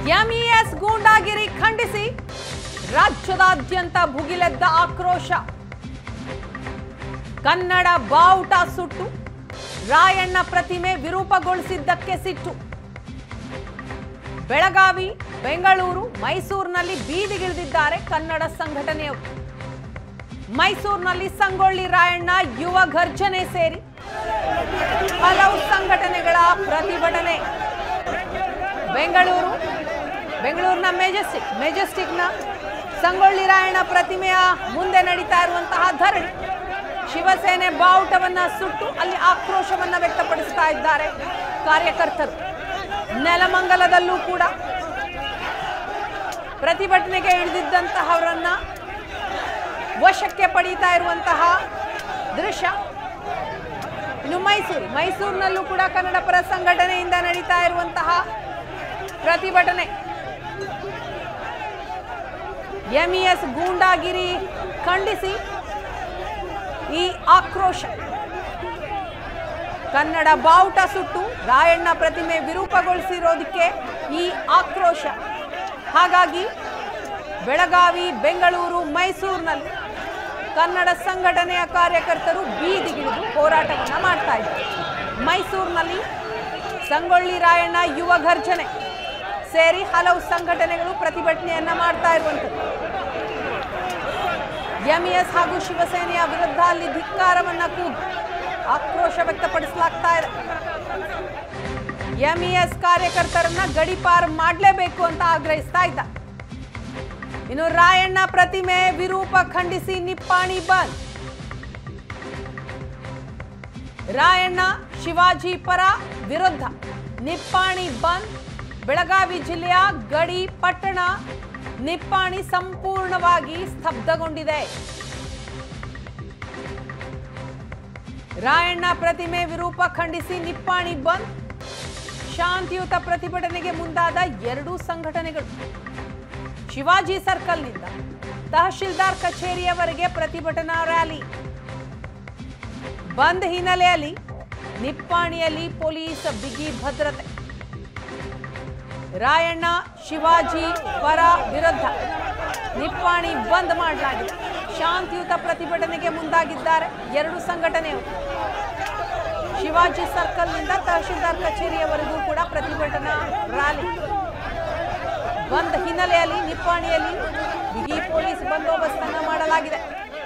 MES ಗೂಂಡಾಗಿರಿ ಖಂಡಿಸಿ ರಾಜ್ಯದಾದ್ಯಂತ ಭುಗಿಲೆದ್ದ ಆಕ್ರೋಶ ಕನ್ನಡ ಬಾವುಟ ಸುಟ್ಟು ರಾಯಣ್ಣ ಪ್ರತಿಮೆ ವಿರೂಪಗೊಳಿಸಿದ್ದಕ್ಕೆ ಸಿಟ್ಟು ಬೆಳಗಾವಿ ಬೆಂಗಳೂರು ಮೈಸೂರಿನಲ್ಲಿ ಬೀದಿಗಿಳಿದಿದ್ದಾರೆ ಕನ್ನಡ ಸಂಘಟನೆಯವರು ಮೈಸೂರಿನಲ್ಲಿ ಸಂಗೊಳ್ಳಿ ರಾಯಣ್ಣ ಯುವ ಘರ್ಜನೆ ಸೇರಿ ಹಲವು ಸಂಘಟನೆಗಳ ಪ್ರತಿಭಟನೆ ಬೆಂಗಳೂರು ಬೆಂಗಳೂರಿನ ಮೆಜೆಸ್ಟಿಕ್ ಮೆಜೆಸ್ಟಿಕ್ನ ಸಂಗೊಳ್ಳಿ ರಾಯಣ್ಣ ಪ್ರತಿಮೆಯ ಮುಂದೆ ನಡೀತಾ ಇರುವಂತಹ ಧರಣಿ ಶಿವಸೇನೆ ಬಾವುಟವನ್ನ ಸುಟ್ಟು ಅಲ್ಲಿ ಆಕ್ರೋಶವನ್ನ ವ್ಯಕ್ತಪಡಿಸ್ತಾ ಇದ್ದಾರೆ ಕಾರ್ಯಕರ್ತರು ನೆಲಮಂಗಲದಲ್ಲೂ ಕೂಡ ಪ್ರತಿಭಟನೆಗೆ ಇಳಿದಿದ್ದಂತಹವರನ್ನ ವಶಕ್ಕೆ ಪಡೀತಾ ಇರುವಂತಹ ದೃಶ್ಯ ಇನ್ನು ಮೈಸೂರು ಮೈಸೂರಿನಲ್ಲೂ ಕೂಡ ಕನ್ನಡ ಪರ ಸಂಘಟನೆಯಿಂದ ನಡೀತಾ ಇರುವಂತಹ ಪ್ರತಿಭಟನೆ ಎಂಇಎಸ್ ಗೂಂಡಾಗಿರಿ ಖಂಡಿಸಿ ಈ ಆಕ್ರೋಶ ಕನ್ನಡ ಬಾವುಟ ಸುಟ್ಟು ರಾಯಣ್ಣ ಪ್ರತಿಮೆ ವಿರೂಪಗೊಳಿಸಿರೋದಕ್ಕೆ ಈ ಆಕ್ರೋಶ ಹಾಗಾಗಿ ಬೆಳಗಾವಿ ಬೆಂಗಳೂರು ಮೈಸೂರಿನಲ್ಲಿ ಕನ್ನಡ ಸಂಘಟನೆಯ ಕಾರ್ಯಕರ್ತರು ಬೀದಿಗಿಳಿದು ಹೋರಾಟವನ್ನ ಮಾಡ್ತಾ ಇದ್ದಾರೆ ಮೈಸೂರಿನಲ್ಲಿ ಸಂಗೊಳ್ಳಿ ರಾಯಣ್ಣ ಯುವ ಘರ್ಜನೆ ಸೇರಿ ಹಲವು ಸಂಘಟನೆಗಳು ಪ್ರತಿಭಟನೆಯನ್ನ ಮಾಡ್ತಾ ಇರುವಂಥದ್ದು ಎಂಇಎಸ್ ಹಾಗೂ ಶಿವಸೇನೆಯ ವಿರುದ್ಧ ಅಲ್ಲಿ ಧಿಕ್ಕಾರವನ್ನ ಕೂಗಿ ಆಕ್ರೋಶ ವ್ಯಕ್ತಪಡಿಸಲಾಗ್ತಾ ಇದೆ ಎಂಇಎಸ್ ಕಾರ್ಯಕರ್ತರನ್ನ ಗಡಿಪಾರ್ ಮಾಡಲೇಬೇಕು ಅಂತ ಆಗ್ರಹಿಸ್ತಾ ಇದ್ದ ಇನ್ನು ರಾಯಣ್ಣ ಪ್ರತಿಮೆ ವಿರೂಪ ಖಂಡಿಸಿ ನಿಪ್ಪಾಣಿ ಬಂದ್ ರಾಯಣ್ಣ ಶಿವಾಜಿ ಪರ ವಿರುದ್ಧ ನಿಪ್ಪಾಣಿ ಬಂದ್ ಬೆಳಗಾವಿ ಜಿಲ್ಲೆಯ ಗಡಿ ಪಟ್ಟಣ ನಿಪ್ಪಾಣಿ ಸಂಪೂರ್ಣವಾಗಿ ಸ್ತಬ್ಧಗೊಂಡಿದೆ ರಾಯಣ್ಣ ಪ್ರತಿಮೆ ವಿರೂಪ ಖಂಡಿಸಿ ನಿಪ್ಪಾಣಿ ಬಂದ್ ಶಾಂತಿಯುತ ಪ್ರತಿಭಟನೆಗೆ ಮುಂದಾದ ಎರಡೂ ಸಂಘಟನೆಗಳು ಶಿವಾಜಿ ಸರ್ಕಲ್ನಿಂದ ತಹಶೀಲ್ದಾರ್ ಕಚೇರಿಯವರೆಗೆ ಪ್ರತಿಭಟನಾ ರ್ಯಾಲಿ ಬಂದ್ ಹಿನ್ನೆಲೆಯಲ್ಲಿ ನಿಪ್ಪಾಣಿಯಲ್ಲಿ ಪೊಲೀಸ್ ಬಿಗಿ ಭದ್ರತೆ ರಾಯಣ್ಣ ಶಿವಾಜಿ ಪರ ವಿರುದ್ಧ ನಿಪ್ಪಾಣಿ ಬಂದ್ ಮಾಡಲಾಗಿದೆ ಶಾಂತಿಯುತ ಪ್ರತಿಭಟನೆಗೆ ಮುಂದಾಗಿದ್ದಾರೆ ಎರಡು ಸಂಘಟನೆಯವರು ಶಿವಾಜಿ ಸರ್ಕಲ್ನಿಂದ ತಹಶೀಲ್ದಾರ್ ಕಚೇರಿಯವರೆಗೂ ಕೂಡ ಪ್ರತಿಭಟನಾ ರ್ಯಾಲಿ ಬಂದ್ ಹಿನ್ನೆಲೆಯಲ್ಲಿ ನಿಪ್ಪಾಣಿಯಲ್ಲಿ ಬಿಗಿ ಪೊಲೀಸ್ ಬಂದೋಬಸ್ತ್ ಅನ್ನ ಮಾಡಲಾಗಿದೆ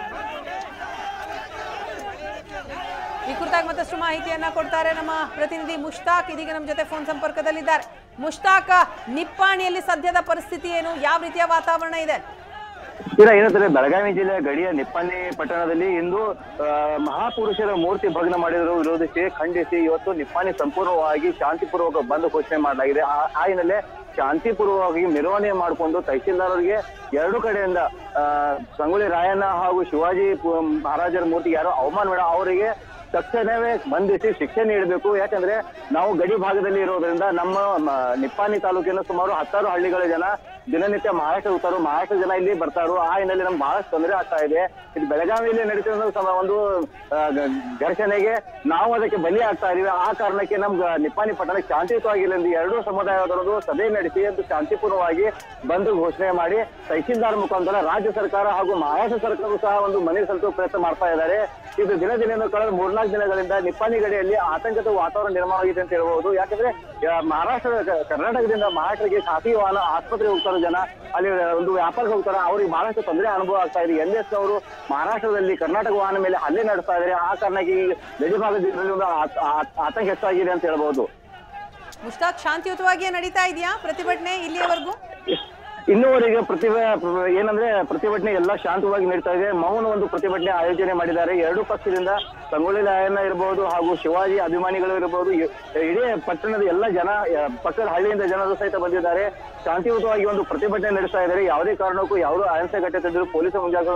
ಈ ಕುರಿತಾಗಿ ಮತ್ತಷ್ಟು ಮಾಹಿತಿಯನ್ನ ಕೊಡ್ತಾರೆ ನಮ್ಮ ಪ್ರತಿನಿಧಿ ಮುಷ್ತಾಕ್ ಇದೀಗ ನಮ್ಮ ಜೊತೆ ಫೋನ್ ಸಂಪರ್ಕದಲ್ಲಿದ್ದಾರೆ ಮುಷ್ತಾಕ್ ನಿಪ್ಪಾಣಿಯಲ್ಲಿ ಸದ್ಯದ ಪರಿಸ್ಥಿತಿ ಏನು ಯಾವ ರೀತಿಯ ವಾತಾವರಣ ಇದೆ ಈಗ ಏನಂತಾರೆ ಬೆಳಗಾವಿ ಜಿಲ್ಲೆಯ ಗಡಿಯ ನಿಪ್ಪಾಣಿ ಪಟ್ಟಣದಲ್ಲಿ ಇಂದು ಆ, ಮಹಾಪುರುಷರ ಮೂರ್ತಿ ಭಗ್ನ ಮಾಡಿದ್ರು ವಿರೋಧಿಸಿ ಖಂಡಿಸಿ ಇವತ್ತು ನಿಪ್ಪಾಣಿ ಸಂಪೂರ್ಣವಾಗಿ ಶಾಂತಿಪೂರ್ವಕ ಬಂದ್ ಘೋಷಣೆ ಮಾಡಲಾಗಿದೆ ಆ ಆ ಹಿನ್ನೆಲೆ ಶಾಂತಿಪೂರ್ವಕವಾಗಿ ಮೆರವಣಿಗೆ ಮಾಡಿಕೊಂಡು ತಹಶೀಲ್ದಾರ್ ಅವರಿಗೆ ಎರಡು ಕಡೆಯಿಂದ ಆ, ಸಂಗೊಳ್ಳಿ ರಾಯಣ್ಣ ಹಾಗೂ ಶಿವಾಜಿ ಪು- ಮಹಾರಾಜರ ಮೂರ್ತಿಗೆ ಯಾರು ಅವಮಾನ ಮಾಡ ಅವರಿಗೆ ತಕ್ಷಣವೇ ಬಂಧಿಸಿ ಶಿಕ್ಷೆ ನೀಡಬೇಕು ಯಾಕಂದ್ರೆ ನಾವು ಗಡಿ ಭಾಗದಲ್ಲಿ ಇರೋದ್ರಿಂದ ನಮ್ಮ ಮ, ನಿಪ್ಪಾಣಿ ತಾಲೂಕಿನ ಸುಮಾರು ಹತ್ತಾರು ಹಳ್ಳಿಗಳ ಜನ ದಿನನಿತ್ಯ ಮಹಾರಾಷ್ಟ್ರ ಹೋಗ್ತಾರೋ ಮಹಾರಾಷ್ಟ್ರ ಜನ ಇಲ್ಲಿ ಬರ್ತಾರೋ ಆ ಹಿನ್ನೆಲೆ ನಮ್ಗೆ ಬಹಳಷ್ಟು ತೊಂದರೆ ಆಗ್ತಾ ಇದೆ ಇದು ಬೆಳಗಾವಿಯಲ್ಲಿ ನಡೀತಿರೋ ಸಮ- ಒಂದು ಆ, ಗ- ಘರ್ಷಣೆಗೆ ನಾವು ಅದಕ್ಕೆ ಬಲಿ ಆಗ್ತಾ ಇದೀವಿ ಆ ಕಾರಣಕ್ಕೆ ನಮ್ಗೆ ನಿಪ್ಪಾಣಿ ಪಟ್ಟಣ ಶಾಂತಿಯುತವಾಗಿಲ್ಲ ಎಂದು ಎರಡೂ ಸಮುದಾಯದವರು ಸಭೆ ನಡೆಸಿ ಎಂದು ಶಾಂತಿಪೂರ್ಣವಾಗಿ ಬಂದ್ ಘೋಷಣೆ ಮಾಡಿ ತಹಶೀಲ್ದಾರ್ ಮುಖಾಂತರ ರಾಜ್ಯ ಸರ್ಕಾರ ಹಾಗೂ ಮಹಾರಾಷ್ಟ್ರ ಸರ್ಕಾರವೂ ಸಹ ಒಂದು ಮನೆ ಸಲ್ಲಿಸುವ ಪ್ರಯತ್ನ ಮಾಡ್ತಾ ಇದ್ದಾರೆ ಇದು ದಿನ ದಿನ ಕಳೆದ ಮೂರ್ನಾಲ್ಕು ದಿನಗಳಿಂದ ನಿಪ್ಪಾಣಿ ಗಡಿಯಲ್ಲಿ ಆತಂಕದ ವಾತಾವರಣ ನಿರ್ಮಾಣ ಆಗಿದೆ ಅಂತ ಹೇಳ್ಬಹುದು ಯಾಕಂದ್ರೆ ಆ, ಮಹಾರಾಷ್ಟ್ರ ಕ- ಕರ್ನಾಟಕದಿಂದ ಮಹಾರಾಷ್ಟ್ರಕ್ಕೆ ಖಾಸಗಿ ವಾಹನ ಆಸ್ಪತ್ರೆಗೆ ಹೋಗ್ತಾರೆ ಜನ ಅಲ್ಲಿ ಒಂದು ವ್ಯಾಪಾರಕ್ಕೆ ಹೋಗ್ತಾರೆ ಅವ್ರಿಗೆ ಬಹಳಷ್ಟು ತೊಂದರೆ ಅನುಭವ ಆಗ್ತಾ ಇದೆ ಎನ್ ಎಸ್ ಅವರು ಮಹಾರಾಷ್ಟ್ರದಲ್ಲಿ ಕರ್ನಾಟಕ ವಾಹನ ಮೇಲೆ ಹಲ್ಲೆ ನಡೆಸ್ತಾ ಇದ್ದಾರೆ ಆ ಕಾರಣಕ್ಕೆ ಈ ಗಡಿ ಭಾಗದಲ್ಲಿ ಒಂದು ಆತ- ಆತ- ಆತಂಕ ಹೆಚ್ಚಾಗಿದೆ ಅಂತ ಹೇಳ್ಬಹುದು ಮುಷ್ತಾಕ್ ಶಾಂತಿಯುತವಾಗಿಯೇ ನಡೀತಾ ಇದೆಯಾ ಪ್ರತಿಭಟನೆ ಇಲ್ಲಿಯವರೆಗೂ ಇನ್ನುವರೆಗೆ ಪ್ರತಿಭೆ ಏನಂದ್ರೆ ಪ್ರತಿಭಟನೆ ಎಲ್ಲ ಶಾಂತವಾಗಿ ನಡೀತಾ ಇದೆ ಮೌನ ಒಂದು ಪ್ರತಿಭಟನೆ ಆಯೋಜನೆ ಮಾಡಿದ್ದಾರೆ ಎರಡು ಪಕ್ಷದಿಂದ ಸಂಗೊಳ್ಳಿ ರಾಯಣ್ಣ ಇರಬಹುದು ಹಾಗೂ ಶಿವಾಜಿ ಅಭಿಮಾನಿಗಳು ಇರಬಹುದು ಇ- ಇಡೀ ಪಟ್ಟಣದ ಎಲ್ಲ ಜನ ಆ, ಪಕ್ಕದ ಹಳ್ಳಿಯಿಂದ ಜನರು ಸಹಿತ ಬಂದಿದ್ದಾರೆ ಶಾಂತಿಯುತವಾಗಿ ಒಂದು ಪ್ರತಿಭಟನೆ ನಡೆಸ್ತಾ ಇದ್ದಾರೆ ಯಾವುದೇ ಕಾರಣಕ್ಕೂ ಯಾವುದೋ ಅಹಿಂಸೆ ಘಟನೆ ತಂದಿದ್ರು ಪೊಲೀಸ್ ಮುಂಜಾಗ್ರತೆ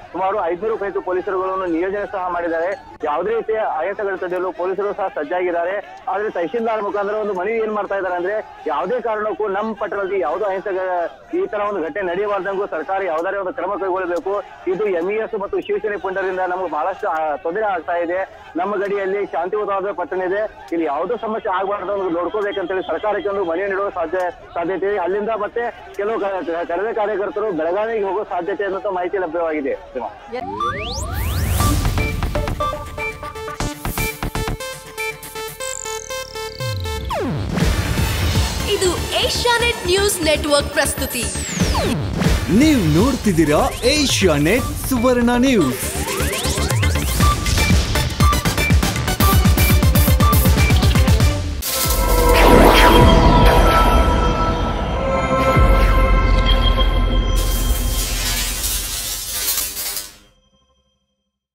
ಸುಮಾರು ಐದ್ನೂರಕ್ಕೂ ಹೆಚ್ಚು ಪೊಲೀಸರುಗಳನ್ನು ನಿಯೋಜನೆ ಸಹ ಮಾಡಿದ್ದಾರೆ ಯಾವುದೇ ರೀತಿಯ ಅಹಿಂಸೆಗಳ ತಡೆಯಲು ಪೊಲೀಸರು ಸಹ ಸಜ್ಜಾಗಿದ್ದಾರೆ ಆದ್ರೆ ತಹಶೀಲ್ದಾರ್ ಮುಖಾಂತರ ಒಂದು ಮನವಿ ಏನ್ ಮಾಡ್ತಾ ಇದ್ದಾರೆ ಅಂದ್ರೆ ಯಾವುದೇ ಕಾರಣಕ್ಕೂ ನಮ್ಮ ಪಟ್ಟಣದಲ್ಲಿ ಯಾವುದೋ ಅಹಿಂಸೆ ಈ ತರ ಒಂದು ಘಟನೆ ನಡೆಯಬಾರ್ದಂಗೂ ಸರ್ಕಾರ ಯಾವ್ದಾರೇ ಒಂದು ಕ್ರಮ ಕೈಗೊಳ್ಳಬೇಕು ಇದು ಎಂಇಎಸ್ ಮತ್ತು ಶಿವಸೇನೆ ಪುಂಡರಿಂದ ನಮ್ಗೆ ಬಹಳಷ್ಟು ಆ, ತೊಂದರೆ ಆಗ್ತಾ ಇದೆ ನಮ್ಮ ಗಡಿಯಲ್ಲಿ ಶಾಂತಿಯುತವಾದ ಪಟ್ಟಣ ಇದೆ ಇಲ್ಲಿ ಯಾವುದೋ ಸಮಸ್ಯೆ ಆಗಬಾರ್ದು ಅನ್ನೋದು ನೋಡ್ಕೋಬೇಕಂತೇಳಿ ಸರ್ಕಾರಕ್ಕೆ ಒಂದು ಮನವಿ ನೀಡುವ ಸಾಧ್ಯ ಸಾಧ್ಯತೆ ಇದೆ ಅಲ್ಲಿಂದ ಮತ್ತೆ ಕೆಲವು ಕ- ಕರವೇ ಕಾರ್ಯಕರ್ತರು ಬೆಳಗಾವಿಗೆ ಹೋಗೋ ಸಾಧ್ಯತೆ ಅನ್ನೋ ಮಾಹಿತಿ ಲಭ್ಯವಾಗಿದೆ ಸೀಮಾ. ಇದು ಏಷ್ಯಾನೆಟ್ ನ್ಯೂಸ್ ನೆಟ್ವರ್ಕ್ ಪ್ರಸ್ತುತಿ ನೀವು ನೋಡ್ತಿದ್ದೀರಾ ಏಷ್ಯಾ ನೆಟ್ ಸುವರ್ಣ ನ್ಯೂಸ್